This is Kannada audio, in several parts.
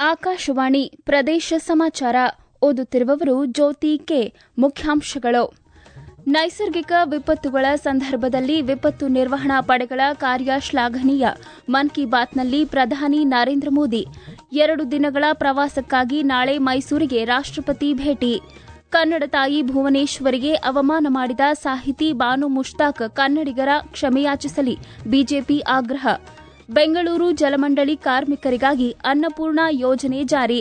ಆಕಾಶವಾಣಿ ಪ್ರದೇಶ ಸಮಾಚಾರ ಓದುತ್ತಿರುವವರು ಜ್ಯೋತಿ ಕೆ ಮುಖ್ಯಾಂಶಗಳು ನೈಸರ್ಗಿಕ ವಿಪತ್ತುಗಳ ಸಂದರ್ಭದಲ್ಲಿ ವಿಪತ್ತು ನಿರ್ವಹಣಾ ಪಡೆಗಳ ಕಾರ್ಯ ಶ್ಲಾಘನೀಯ ಮನ್ ಕಿ ಬಾತ್ನಲ್ಲಿ ಪ್ರಧಾನಿ ನರೇಂದ್ರ ಮೋದಿ ಎರಡು ದಿನಗಳ ಪ್ರವಾಸಕ್ಕಾಗಿ ನಾಳೆ ಮೈಸೂರಿಗೆ ರಾಷ್ಟಪತಿ ಭೇಟಿ ಕನ್ನಡ ತಾಯಿ ಭುವನೇಶ್ವರಿಗೆ ಅವಮಾನ ಮಾಡಿದ ಸಾಹಿತಿ ಬಾನು ಮುಷ್ತಾಕ್ ಕನ್ನಡಿಗರ ಕ್ಷಮೆಯಾಚಿಸಲಿ ಬಿಜೆಪಿ ಆಗ್ರಹ ಬೆಂಗಳೂರು ಜಲಮಂಡಳಿ ಕಾರ್ಮಿಕರಿಗಾಗಿ ಅನ್ನಪೂರ್ಣ ಯೋಜನೆ ಜಾರಿ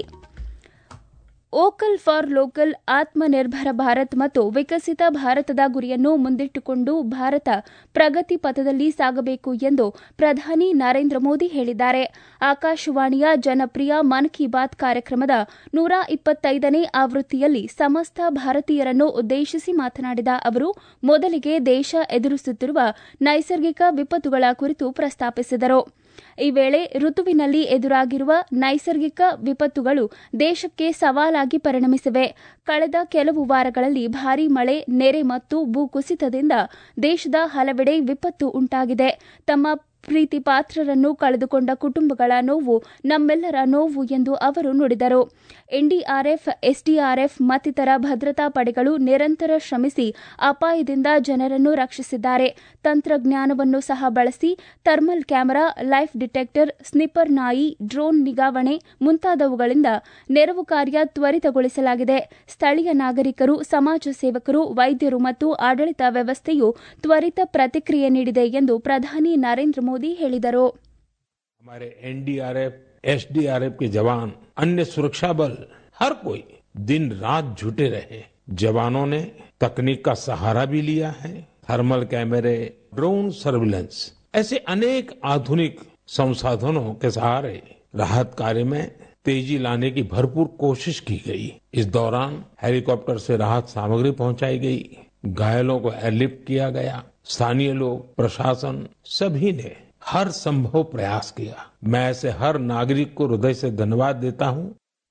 vocal for local Atmanirbhar Bharat ಮತ್ತು ವಿಕಸಿತ ಭಾರತದ ಗುರಿಯನ್ನು ಮುಂದಿಟ್ಟುಕೊಂಡು ಭಾರತ ಪ್ರಗತಿ ಪಥದಲ್ಲಿ ಸಾಗಬೇಕು ಎಂದು ಪ್ರಧಾನಿ ನರೇಂದ್ರ ಮೋದಿ ಹೇಳಿದ್ದಾರೆ ಆಕಾಶವಾಣಿಯ ಜನಪ್ರಿಯ ಮನ್ ಕಿ ಬಾತ್ ಕಾರ್ಯಕ್ರಮದ ನೂರ ಇಪ್ಪತ್ತೈದನೇ ಆವೃತ್ತಿಯಲ್ಲಿ ಸಮಸ್ತ ಭಾರತೀಯರನ್ನು ಉದ್ದೇಶಿಸಿ ಮಾತನಾಡಿದ ಅವರು ಮೊದಲಿಗೆ ದೇಶ ಎದುರಿಸುತ್ತಿರುವ ನೈಸರ್ಗಿಕ ವಿಪತ್ತುಗಳ ಕುರಿತು ಪ್ರಸ್ತಾಪಿಸಿದರು ಈ ವೇಳೆ ಋತುವಿನಲ್ಲಿ ಎದುರಾಗಿರುವ ನೈಸರ್ಗಿಕ ವಿಪತ್ತುಗಳು ದೇಶಕ್ಕೆ ಸವಾಲಾಗಿ ಪರಿಣಮಿಸಿವೆ ಕಳೆದ ಕೆಲವು ವಾರಗಳಲ್ಲಿ ಭಾರೀ ಮಳೆ ನೆರೆ ಮತ್ತು ಭೂಕುಸಿತದಿಂದ ದೇಶದ ಹಲವೆಡೆ ವಿಪತ್ತು ಉಂಟಾಗಿದೆ ತಮ್ಮ ಪ್ರೀತಿ ಪಾತ್ರರನ್ನು ಕಳೆದುಕೊಂಡ ಕುಟುಂಬಗಳ ನೋವು ನಮ್ಮೆಲ್ಲರ ನೋವು ಎಂದು ಅವರು ನುಡಿದರು ಎನ್ಡಿಆರ್ಎಫ್ ಎಸ್ಡಿಆರ್ಎಫ್ ಮತ್ತಿತರ ಭದ್ರತಾ ಪಡೆಗಳು ನಿರಂತರ ಶ್ರಮಿಸಿ ಅಪಾಯದಿಂದ ಜನರನ್ನು ರಕ್ಷಿಸಿದ್ದಾರೆ ತಂತ್ರಜ್ಞಾನವನ್ನು ಸಹ ಬಳಸಿ thermal camera life detector sniffer ನಾಯಿ ಡ್ರೋನ್ ನಿಗಾವಣೆ ಮುಂತಾದವುಗಳಿಂದ ನೆರವು ಕಾರ್ಯ ತ್ವರಿತಗೊಳಿಸಲಾಗಿದೆ ಸ್ಥಳೀಯ ನಾಗರಿಕರು ಸಮಾಜ ಸೇವಕರು ವೈದ್ಯರು ಮತ್ತು ಆಡಳಿತ ವ್ಯವಸ್ಥೆಯು ತ್ವರಿತ ಪ್ರತಿಕ್ರಿಯೆ ನೀಡಿದೆ ಎಂದು ಪ್ರಧಾನಿ ನರೇಂದ್ರ ಮೋದಿ ಹೇಳಿದರು हमारे एनडीआरएफ एसडीआरएफ के जवान अन्य सुरक्षा बल हर कोई दिन रात जुटे रहे जवानों ने तकनीक का सहारा भी लिया है थर्मल कैमरे ड्रोन सर्विलेंस ऐसे अनेक आधुनिक संसाधनों के सहारे राहत कार्य में तेजी लाने की भरपूर कोशिश की गई इस दौरान हेलीकॉप्टर से राहत सामग्री पहुंचाई गई घायलों को एयरलिफ्ट किया गया स्थानीय लोग प्रशासन सभी ने हर संभव प्रयास किया मैं ऐसे हर नागरिक को हृदय से धन्यवाद देता हूं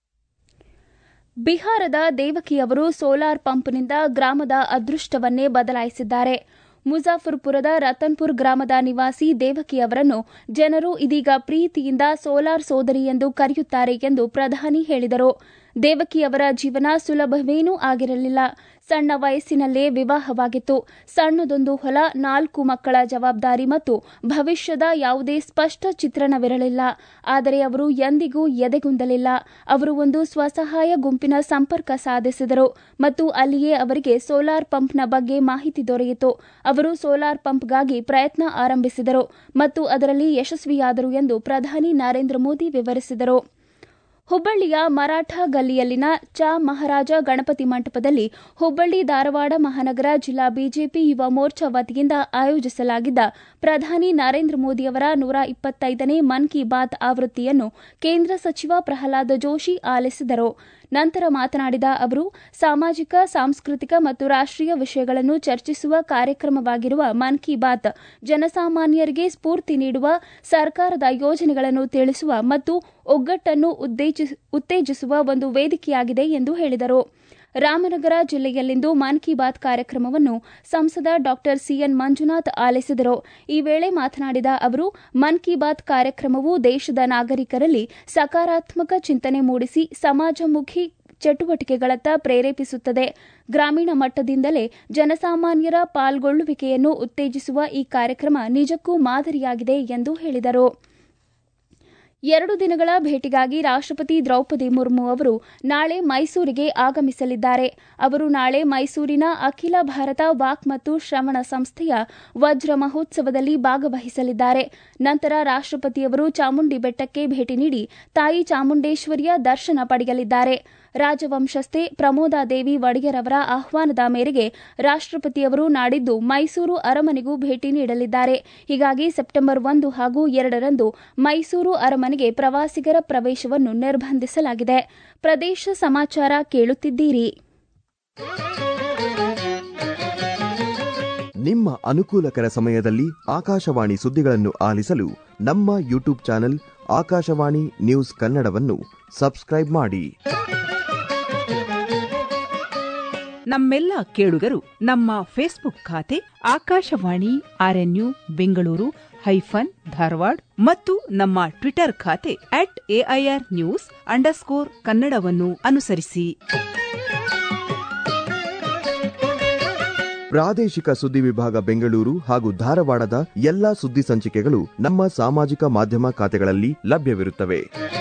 ಬಿಹಾರದ ದೇವಕಿ ಅವರು ಸೋಲಾರ್ ಪಂಪ್ನಿಂದ ಗ್ರಾಮದ ಅದೃಷ್ಟವನ್ನೇ ಬದಲಾಯಿಸಿದ್ದಾರೆ ಮುಜಾಫರ್ಪುರದ ರತನ್ಪುರ್ ಗ್ರಾಮದ ನಿವಾಸಿ ದೇವಕಿ ಅವರನ್ನು ಜನರು ಇದೀಗ ಪ್ರೀತಿಯಿಂದ ಸೋಲಾರ್ ಸೋದರಿ ಎಂದು ಕರೆಯುತ್ತಾರೆ ಎಂದು ಪ್ರಧಾನಿ ಹೇಳಿದರು ದೇವಕಿ ಅವರ ಜೀವನ ಸುಲಭವೇನೂ ಆಗಿರಲಿಲ್ಲ ಸಣ್ಣ ವಯಸ್ಸಿನಲ್ಲೇ ವಿವಾಹವಾಗಿತ್ತು ಸಣ್ಣದೊಂದು ಹೊಲ ನಾಲ್ಕು ಮಕ್ಕಳ ಜವಾಬ್ದಾರಿ ಮತ್ತು ಭವಿಷ್ಯದ ಯಾವುದೇ ಸ್ಪಷ್ಟ ಚಿತ್ರಣವಿರಲಿಲ್ಲ ಆದರೆ ಅವರು ಎಂದಿಗೂ ಎದೆಗುಂದಲಿಲ್ಲ ಅವರು ಒಂದು ಸ್ವಸಹಾಯ ಗುಂಪಿನ ಸಂಪರ್ಕ ಸಾಧಿಸಿದರು ಮತ್ತು ಅಲ್ಲಿಯೇ ಅವರಿಗೆ ಸೋಲಾರ್ ಪಂಪ್ನ ಬಗ್ಗೆ ಮಾಹಿತಿ ದೊರೆಯಿತು ಅವರು ಸೋಲಾರ್ ಪಂಪ್ಗಾಗಿ ಪ್ರಯತ್ನ ಆರಂಭಿಸಿದರು ಮತ್ತು ಅದರಲ್ಲಿ ಯಶಸ್ವಿಯಾದರು ಎಂದು ಪ್ರಧಾನಿ ನರೇಂದ್ರ ಮೋದಿ ವಿವರಿಸಿದರು ಹುಬ್ಬಳ್ಳಿಯ ಮರಾಠ ಗಲ್ಲಿಯಲ್ಲಿನ ಚಾ ಮಹಾರಾಜ ಗಣಪತಿ ಮಂಟಪದಲ್ಲಿ ಹುಬ್ಬಳ್ಳಿ ಧಾರವಾಡ ಮಹಾನಗರ ಜಿಲ್ಲಾ ಬಿಜೆಪಿ ಯುವ ಮೋರ್ಚಾ ವತಿಯಿಂದ ಆಯೋಜಿಸಲಾಗಿದ್ದ ಪ್ರಧಾನಿ ನರೇಂದ್ರ ಮೋದಿಯವರ ನೂರ ಇಪ್ಪತ್ತೈದನೇ ಮನ್ ಕಿ ಬಾತ್ ಆವೃತ್ತಿಯನ್ನು ಕೇಂದ್ರ ಸಚಿವ ಪ್ರಹ್ಲಾದ ಜೋಶಿ ಆಲಿಸಿದರು ನಂತರ ಮಾತನಾಡಿದ ಅವರು ಸಾಮಾಜಿಕ ಸಾಂಸ್ಕೃತಿಕ ಮತ್ತು ರಾಷ್ಟೀಯ ವಿಷಯಗಳನ್ನು ಚರ್ಚಿಸುವ ಕಾರ್ಯಕ್ರಮವಾಗಿರುವ ಮನ್ ಕಿ ಬಾತ್ ಜನಸಾಮಾನ್ಯರಿಗೆ ಸ್ಫೂರ್ತಿ ನೀಡುವ ಸರ್ಕಾರದ ಯೋಜನೆಗಳನ್ನು ತಿಳಿಸುವ ಮತ್ತು ಒಗ್ಗಟ್ಟನ್ನು ಉತ್ತೇಜಿಸುವ ಒಂದು ವೇದಿಕೆಯಾಗಿದೆ ಎಂದು ಹೇಳಿದರು ರಾಮನಗರ ಜಿಲ್ಲೆಯಲ್ಲಿಂದು ಮನ್ ಕಿ ಬಾತ್ ಕಾರ್ಯಕ್ರಮವನ್ನು ಸಂಸದ ಡಾ ಸಿಎನ್ ಮಂಜುನಾಥ್ ಆಲಿಸಿದರು ಈ ವೇಳೆ ಮಾತನಾಡಿದ ಅವರು ಮನ್ ಕಿ ಬಾತ್ ಕಾರ್ಯಕ್ರಮವು ದೇಶದ ನಾಗರಿಕರಲ್ಲಿ ಸಕಾರಾತ್ಮಕ ಚಿಂತನೆ ಮೂಡಿಸಿ ಸಮಾಜಮುಖಿ ಚಟುವಟಿಕೆಗಳತ್ತ ಪ್ರೇರೇಪಿಸುತ್ತದೆ ಗ್ರಾಮೀಣ ಮಟ್ಟದಿಂದಲೇ ಜನಸಾಮಾನ್ಯರ ಪಾಲ್ಗೊಳ್ಳುವಿಕೆಯನ್ನು ಉತ್ತೇಜಿಸುವ ಈ ಕಾರ್ಯಕ್ರಮ ನಿಜಕ್ಕೂ ಮಾದರಿಯಾಗಿದೆ ಎಂದು ಹೇಳಿದರು ಎರಡು ದಿನಗಳ ಭೇಟಿಗಾಗಿ ರಾಷ್ಟಪತಿ ದ್ರೌಪದಿ ಮುರ್ಮು ಅವರು ನಾಳೆ ಮೈಸೂರಿಗೆ ಆಗಮಿಸಲಿದ್ದಾರೆ ಅವರು ನಾಳೆ ಮೈಸೂರಿನ ಅಖಿಲ ಭಾರತ ವಾಕ್ ಮತ್ತು ಶ್ರವಣ ಸಂಸ್ಥೆಯ ವಜ್ರ ಮಹೋತ್ಸವದಲ್ಲಿ ಭಾಗವಹಿಸಲಿದ್ದಾರೆ ನಂತರ ರಾಷ್ಟಪತಿಯವರು ಚಾಮುಂಡಿ ಬೆಟ್ಟಕ್ಕೆ ಭೇಟಿ ನೀಡಿ ತಾಯಿ ಚಾಮುಂಡೇಶ್ವರಿಯ ದರ್ಶನ ಪಡೆಯಲಿದ್ದಾರೆ ರಾಜವಂಶಸ್ಥೆ ಪ್ರಮೋದಾದೇವಿ ಒಡೆಯರ್ ಅವರ ಆಹ್ವಾನದ ಮೇರೆಗೆ ರಾಷ್ಟಪತಿಯವರು ನಾಡಿದ್ದು ಮೈಸೂರು ಅರಮನೆಗೂ ಭೇಟಿ ನೀಡಲಿದ್ದಾರೆ ಹೀಗಾಗಿ ಸೆಪ್ಟೆಂಬರ್ ಒಂದು ಹಾಗೂ ಎರಡರಂದು ಮೈಸೂರು ಅರಮನೆಗೆ ಪ್ರವಾಸಿಗರ ಪ್ರವೇಶವನ್ನು ನಿರ್ಬಂಧಿಸಲಾಗಿದೆ ಪ್ರದೇಶ ಸಮಾಚಾರ ಕೇಳುತ್ತಿದ್ದೀರಿ ನಿಮ್ಮ ಅನುಕೂಲಕರ ಸಮಯದಲ್ಲಿ ಆಕಾಶವಾಣಿ ಸುದ್ದಿಗಳನ್ನು ಆಲಿಸಲು ನಮ್ಮ ಯೂಟ್ಯೂಬ್ ಚಾನೆಲ್ ಆಕಾಶವಾಣಿ ನ್ಯೂಸ್ ಕನ್ನಡವನ್ನು ಸಬ್ಸ್ಕ್ರೈಬ್ ಮಾಡಿ ನಮ್ಮೆಲ್ಲ ಕೇಳುಗರು ನಮ್ಮ ಫೇಸ್ಬುಕ್ ಖಾತೆ ಆಕಾಶವಾಣಿ ಆರ್ಎನ್ಯು ಬೆಂಗಳೂರು ಹೈಫನ್ ಧಾರವಾಡ ಮತ್ತು ನಮ್ಮ ಟ್ವಿಟರ್ ಖಾತೆ ಅಟ್ ಎಐಆರ್ ನ್ಯೂಸ್ ಅಂಡರ್ಸ್ಕೋರ್ ಕನ್ನಡವನ್ನು ಅನುಸರಿಸಿ ಪ್ರಾದೇಶಿಕ ಸುದ್ದಿ ವಿಭಾಗ ಬೆಂಗಳೂರು ಹಾಗೂ ಧಾರವಾಡದ ಎಲ್ಲಾ ಸುದ್ದಿ ಸಂಚಿಕೆಗಳು ನಮ್ಮ ಸಾಮಾಜಿಕ ಮಾಧ್ಯಮ ಖಾತೆಗಳಲ್ಲಿ ಲಭ್ಯವಿರುತ್ತವೆ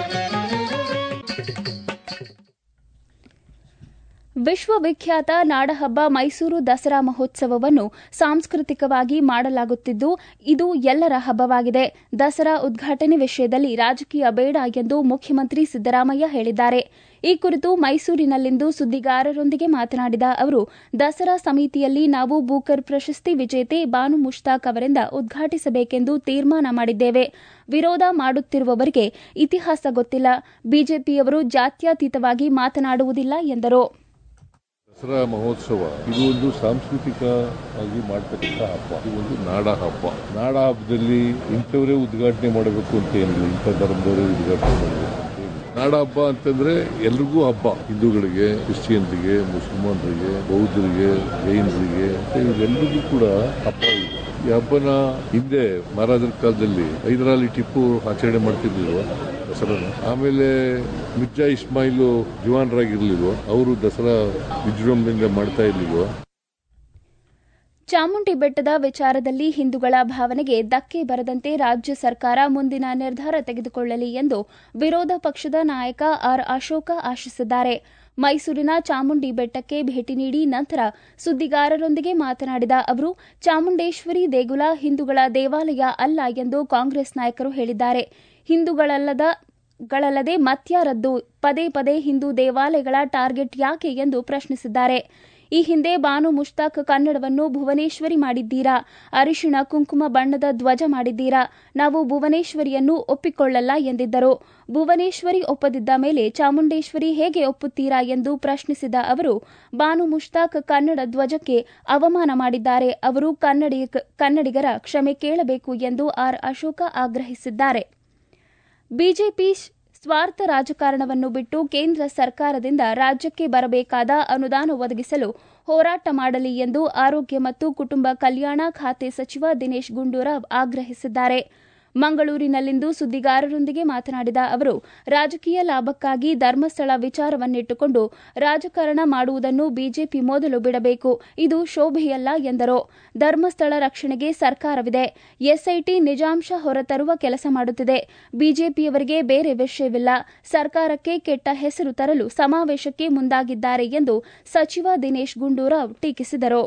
ವಿಶ್ವವಿಖ್ಯಾತ ನಾಡಹಬ್ಬ ಮೈಸೂರು ದಸರಾ ಮಹೋತ್ಸವವನ್ನು ಸಾಂಸ್ಕೃತಿಕವಾಗಿ ಮಾಡಲಾಗುತ್ತಿದ್ದು ಇದು ಎಲ್ಲರ ಹಬ್ಬವಾಗಿದೆ ದಸರಾ ಉದ್ಘಾಟನೆ ವಿಷಯದಲ್ಲಿ ರಾಜಕೀಯ ಬೇಡ ಎಂದು ಮುಖ್ಯಮಂತ್ರಿ ಸಿದ್ದರಾಮಯ್ಯ ಹೇಳಿದ್ದಾರೆ ಈ ಕುರಿತು ಮೈಸೂರಿನಲ್ಲಿಂದು ಸುದ್ದಿಗಾರರೊಂದಿಗೆ ಮಾತನಾಡಿದ ಅವರು ದಸರಾ ಸಮಿತಿಯಲ್ಲಿ ನಾವು ಬೂಕರ್ ಪ್ರಶಸ್ತಿ ವಿಜೇತೆ ಬಾನು ಮುಷ್ತಾಕ್ ಅವರಿಂದ ಉದ್ಘಾಟಿಸಬೇಕೆಂದು ತೀರ್ಮಾನ ಮಾಡಿದ್ದೇವೆ ವಿರೋಧ ಮಾಡುತ್ತಿರುವವರಿಗೆ ಇತಿಹಾಸ ಗೊತ್ತಿಲ್ಲ ಬಿಜೆಪಿಯವರು ಜಾತ್ಯತೀತವಾಗಿ ಮಾತನಾಡುವುದಿಲ್ಲ ಎಂದರು ದಸರಾ ಮಹೋತ್ಸವ ಇದು ಒಂದು ಸಾಂಸ್ಕೃತಿಕ ಆಗಿ ಮಾಡ್ತಕ್ಕಂಥ ಹಬ್ಬ ಇದು ಒಂದು ನಾಡ ಹಬ್ಬ ನಾಡ ಹಬ್ಬದಲ್ಲಿ ಇಂಥವರೇ ಉದ್ಘಾಟನೆ ಮಾಡಬೇಕು ಅಂತ ಏನಿಲ್ಲ ಇಂಥ ಧರ್ಮದವರೇ ಉದ್ಘಾಟನೆ ಮಾಡಬೇಕು ಅಂತ ಏನಿಲ್ಲ. ನಾಡ ಹಬ್ಬ ಅಂತಂದ್ರೆ ಎಲ್ರಿಗೂ ಹಬ್ಬ ಹಿಂದೂಗಳಿಗೆ ಕ್ರಿಶ್ಚಿಯನ್ರಿಗೆ ಮುಸಲ್ಮಾನರಿಗೆ ಬೌದ್ಧರಿಗೆ ಜೈನರಿಗೆ ಮತ್ತೆ ಇವರೆಲ್ಲರಿಗೂ ಕೂಡ ಹಬ್ಬ ಇದೆ ಈ ಹಬ್ಬನ ಹಿಂದೆ ಮಹಾರಾಜರ ಕಾಲದಲ್ಲಿ ಹೈದರಾಲಿ ಟಿಪ್ಪು ಆಚರಣೆ ಮಾಡ್ತಿರ್ಲಿಲ್ವ ದಸರಾನ ಆಮೇಲೆ ಮಿರ್ಜಾ ಇಸ್ಮಾಯಿಲು ಜವಾನರಾಗಿರ್ಲಿಲ್ವ ಅವರು ದಸರಾ ವಿಜೃಂಭಣೆಯಿಂದ ಮಾಡ್ತಾ ಇರ್ಲಿಲ್ವ ಚಾಮುಂಡಿ ಬೆಟ್ಟದ ವಿಚಾರದಲ್ಲಿ ಹಿಂದೂಗಳ ಭಾವನೆಗೆ ಧಕ್ಕೆ ಬರದಂತೆ ರಾಜ್ಯ ಸರ್ಕಾರ ಮುಂದಿನ ನಿರ್ಧಾರ ತೆಗೆದುಕೊಳ್ಳಲಿ ಎಂದು ವಿರೋಧ ಪಕ್ಷದ ನಾಯಕ ಆರ್ ಅಶೋಕ ಆಶಿಸಿದ್ದಾರೆ ಮೈಸೂರಿನ ಚಾಮುಂಡಿ ಬೆಟ್ಟಕ್ಕೆ ಭೇಟಿ ನೀಡಿ ನಂತರ ಸುದ್ದಿಗಾರರೊಂದಿಗೆ ಮಾತನಾಡಿದ ಅವರು ಚಾಮುಂಡೇಶ್ವರಿ ದೇಗುಲ ಹಿಂದೂಗಳ ದೇವಾಲಯ ಅಲ್ಲ ಎಂದು ಕಾಂಗ್ರೆಸ್ ನಾಯಕರು ಹೇಳಿದ್ದಾರೆ ಹಿಂದೂಗಳಲ್ಲದ ಗಳಲ್ಲದೆ ಮತ್ಯಾರದ್ದು ಪದೇ ಪದೇ ಹಿಂದೂ ದೇವಾಲಯಗಳ ಟಾರ್ಗೆಟ್ ಯಾಕೆ ಎಂದು ಪ್ರಶ್ನಿಸಿದ್ದಾರೆ ಈ ಹಿಂದೆ ಬಾನು ಮುಷ್ತಾಕ್ ಕನ್ನಡವನ್ನು ಭುವನೇಶ್ವರಿ ಮಾಡಿದ್ದೀರಾ ಅರಿಶಿಣ ಕುಂಕುಮ ಬಣ್ಣದ ಧ್ವಜ ಮಾಡಿದ್ದೀರಾ ನಾವು ಭುವನೇಶ್ವರಿಯನ್ನು ಒಪ್ಪಿಕೊಳ್ಳಲ್ಲ ಎಂದಿದ್ದರು ಭುವನೇಶ್ವರಿ ಒಪ್ಪದಿದ್ದ ಮೇಲೆ ಚಾಮುಂಡೇಶ್ವರಿ ಹೇಗೆ ಒಪ್ಪುತ್ತೀರಾ ಎಂದು ಪ್ರಶ್ನಿಸಿದ ಅವರು ಬಾನು ಮುಷ್ತಾಕ್ ಕನ್ನಡ ಧ್ವಜಕ್ಕೆ ಅವಮಾನ ಮಾಡಿದ್ದಾರೆ ಅವರು ಕನ್ನಡಿಗರ ಕ್ಷಮೆ ಕೇಳಬೇಕು ಎಂದು ಆರ್ ಅಶೋಕ ಆಗ್ರಹಿಸಿದ್ದಾರೆ ಬಿಜೆಪಿ ಸ್ವಾರ್ಥ ರಾಜಕಾರಣವನ್ನು ಬಿಟ್ಟು ಕೇಂದ್ರ ಸರ್ಕಾರದಿಂದ ರಾಜ್ಯಕ್ಕೆ ಬರಬೇಕಾದ ಅನುದಾನ ಒದಗಿಸಲು ಹೋರಾಟ ಮಾಡಲಿ ಎಂದು ಆರೋಗ್ಯ ಮತ್ತು ಕುಟುಂಬ ಕಲ್ಯಾಣ ಖಾತೆ ಸಚಿವ ದಿನೇಶ್ ಗುಂಡೂರಾವ್ ಆಗ್ರಹಿಸಿದ್ದಾರೆ ಮಂಗಳೂರಿನಲ್ಲಿಂದು ಸುದ್ದಿಗಾರರೊಂದಿಗೆ ಮಾತನಾಡಿದ ಅವರು ರಾಜಕೀಯ ಲಾಭಕ್ಕಾಗಿ ಧರ್ಮಸ್ಥಳ ವಿಚಾರವನ್ನಿಟ್ಟುಕೊಂಡು ರಾಜಕಾರಣ ಮಾಡುವುದನ್ನು ಬಿಜೆಪಿ ಮೊದಲು ಬಿಡಬೇಕು ಇದು ಶೋಭೆಯಲ್ಲ ಎಂದರು ಧರ್ಮಸ್ಥಳ ರಕ್ಷಣೆಗೆ ಸರ್ಕಾರವಿದೆ ಎಸ್ಐಟಿ ನಿಜಾಂಶ ಹೊರತರುವ ಕೆಲಸ ಮಾಡುತ್ತಿದೆ ಬಿಜೆಪಿಯವರಿಗೆ ಬೇರೆ ವಿಷಯವಿಲ್ಲ ಸರ್ಕಾರಕ್ಕೆ ಕೆಟ್ಟ ಹೆಸರು ತರಲು ಸಮಾವೇಶಕ್ಕೆ ಮುಂದಾಗಿದ್ದಾರೆ ಎಂದು ಸಚಿವ ದಿನೇಶ್ ಗುಂಡೂರಾವ್ ಟೀಕಿಸಿದರು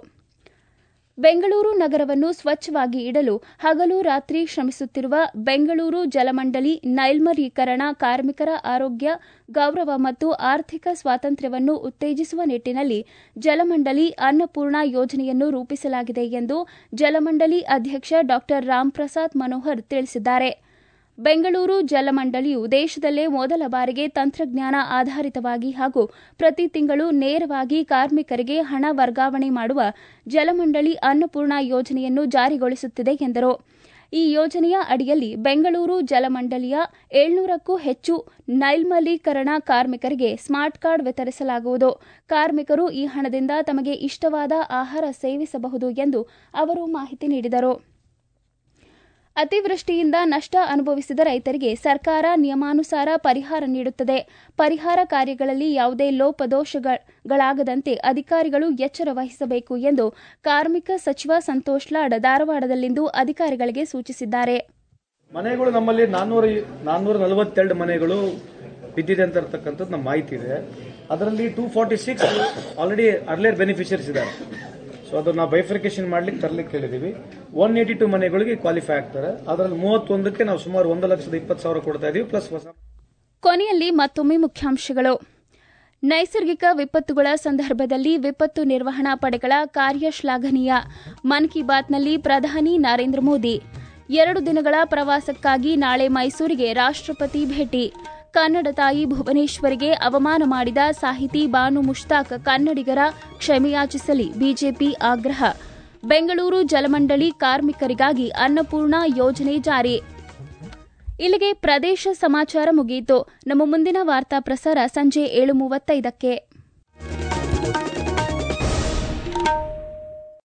ಬೆಂಗಳೂರು ನಗರವನ್ನು ಸ್ವಚ್ಛವಾಗಿ ಇಡಲು ಹಗಲು ರಾತ್ರಿ ಶ್ರಮಿಸುತ್ತಿರುವ ಬೆಂಗಳೂರು ಜಲಮಂಡಳಿ ನೈರ್ಮಲೀಕರಣ ಕಾರ್ಮಿಕರ ಆರೋಗ್ಯ ಗೌರವ ಮತ್ತು ಆರ್ಥಿಕ ಸ್ವಾತಂತ್ರ್ಯವನ್ನು ಉತ್ತೇಜಿಸುವ ನಿಟ್ಟಿನಲ್ಲಿ ಜಲಮಂಡಳಿ ಅನ್ನಪೂರ್ಣ ಯೋಜನೆಯನ್ನು ರೂಪಿಸಲಾಗಿದೆ ಎಂದು ಜಲಮಂಡಳಿ ಅಧ್ಯಕ್ಷ ಡಾ ರಾಮ್ಪ್ರಸಾದ್ ಮನೋಹರ್ ತಿಳಿಸಿದ್ದಾರೆ ಬೆಂಗಳೂರು ಜಲಮಂಡಳಿಯು ದೇಶದಲ್ಲೇ ಮೊದಲ ಬಾರಿಗೆ ತಂತ್ರಜ್ಞಾನ ಆಧಾರಿತವಾಗಿ ಹಾಗೂ ಪ್ರತಿ ತಿಂಗಳು ನೇರವಾಗಿ ಕಾರ್ಮಿಕರಿಗೆ ಹಣ ವರ್ಗಾವಣೆ ಮಾಡುವ ಜಲಮಂಡಳಿ ಅನ್ನಪೂರ್ಣ ಯೋಜನೆಯನ್ನು ಜಾರಿಗೊಳಿಸುತ್ತಿದೆ ಎಂದರು ಈ ಯೋಜನೆಯ ಅಡಿಯಲ್ಲಿ ಬೆಂಗಳೂರು ಜಲಮಂಡಳಿಯ ಏಳ್ನೂರಕ್ಕೂ ಹೆಚ್ಚು ನೈರ್ಮಲೀಕರಣ ಕಾರ್ಮಿಕರಿಗೆ ಸ್ಮಾರ್ಟ್ ಕಾರ್ಡ್ ವಿತರಿಸಲಾಗುವುದು ಕಾರ್ಮಿಕರು ಈ ಹಣದಿಂದ ತಮಗೆ ಇಷ್ಟವಾದ ಆಹಾರ ಸೇವಿಸಬಹುದು ಎಂದು ಅವರು ಮಾಹಿತಿ ನೀಡಿದರು ಅತಿವೃಷ್ಟಿಯಿಂದ ನಷ್ಟ ಅನುಭವಿಸಿದ ರೈತರಿಗೆ ಸರ್ಕಾರ ನಿಯಮಾನುಸಾರ ಪರಿಹಾರ ನೀಡುತ್ತದೆ ಪರಿಹಾರ ಕಾರ್ಯಗಳಲ್ಲಿ ಯಾವುದೇ ಲೋಪದೋಷಗಳಾಗದಂತೆ ಅಧಿಕಾರಿಗಳು ಎಚ್ಚರ ವಹಿಸಬೇಕು ಎಂದು ಕಾರ್ಮಿಕ ಸಚಿವ ಸಂತೋಷ್ ಲಾಡ್ ಧಾರವಾಡದಲ್ಲಿಂದು ಅಧಿಕಾರಿಗಳಿಗೆ ಸೂಚಿಸಿದ್ದಾರೆ ಮನೆಗಳು ನಮ್ಮಲ್ಲಿ ನಾನ್ನೂರ ನಾನ್ನೂರ ನಲವತ್ತೆರಡು ಮನೆಗಳು ಬಿದ್ದಿದೆ ಅಂತ ಇರ್ತಕ್ಕಂಥದ್ದು ನಮ್ಮ ಮಾಹಿತಿ ಇದೆ ಅದರಲ್ಲಿ two forty six already earlier beneficiaries ಇದ್ದಾರೆ ಸೊ ಅದು ನಾವು ಬೈಫರ್ಕೇಶನ್ ಮಾಡ್ಲಿಕ್ಕೆ ತರ್ಲಿಕ್ಕೆ ಹೇಳಿದೀವಿ ಒನ್ ಏಯ್ಟಿ ಟು ಮನೆಗಳಿಗೆ ಕ್ವಾಲಿಫೈ ಆಗ್ತಾರೆ ಅದರಲ್ಲಿ ಮೂವತ್ತೊಂದಕ್ಕೆ ನಾವು ಸುಮಾರು ಒಂದು ಲಕ್ಷದ ಇಪ್ಪತ್ತು ಸಾವಿರ ಕೊಡ್ತಾ ಇದೀವಿ ಪ್ಲಸ್ ಹೊಸ ಕೊನೆಯಲ್ಲಿ ಮತ್ತೊಮ್ಮೆ ಮುಖ್ಯಾಂಶಗಳು ನೈಸರ್ಗಿಕ ವಿಪತ್ತುಗಳ ಸಂದರ್ಭದಲ್ಲಿ ವಿಪತ್ತು ನಿರ್ವಹಣಾ ಪಡೆಗಳ ಕಾರ್ಯ ಶ್ಲಾಘನೀಯ ಮನ್ ಕಿ ಬಾತ್ನಲ್ಲಿ ಪ್ರಧಾನಿ ನರೇಂದ್ರ ಮೋದಿ ಎರಡು ದಿನಗಳ ಪ್ರವಾಸಕ್ಕಾಗಿ ನಾಳೆ ಮೈಸೂರಿಗೆ ರಾಷ್ಟ್ರಪತಿ ಭೇಟಿ ಕನ್ನಡ ತಾಯಿ ಭುವನೇಶ್ವರಿಗೆ ಅವಮಾನ ಮಾಡಿದ ಸಾಹಿತಿ ಬಾನು ಮುಷ್ತಾಕ್ ಕನ್ನಡಿಗರ ಕ್ಷಮೆಯಾಚಿಸಲಿ ಬಿಜೆಪಿ ಆಗ್ರಹ ಬೆಂಗಳೂರು ಜಲಮಂಡಳಿ ಕಾರ್ಮಿಕರಿಗಾಗಿ ಅನ್ನಪೂರ್ಣ ಯೋಜನೆ ಜಾರಿ ಇಲ್ಲಿಗೆ ಪ್ರದೇಶ ಸಮಾಚಾರ ಮುಗಿಯಿತು ನಮ್ಮ ಮುಂದಿನ ವಾರ್ತಾ ಪ್ರಸಾರ ಸಂಜೆ ಏಳು ಮೂವತ್ತೈದಕ್ಕೆ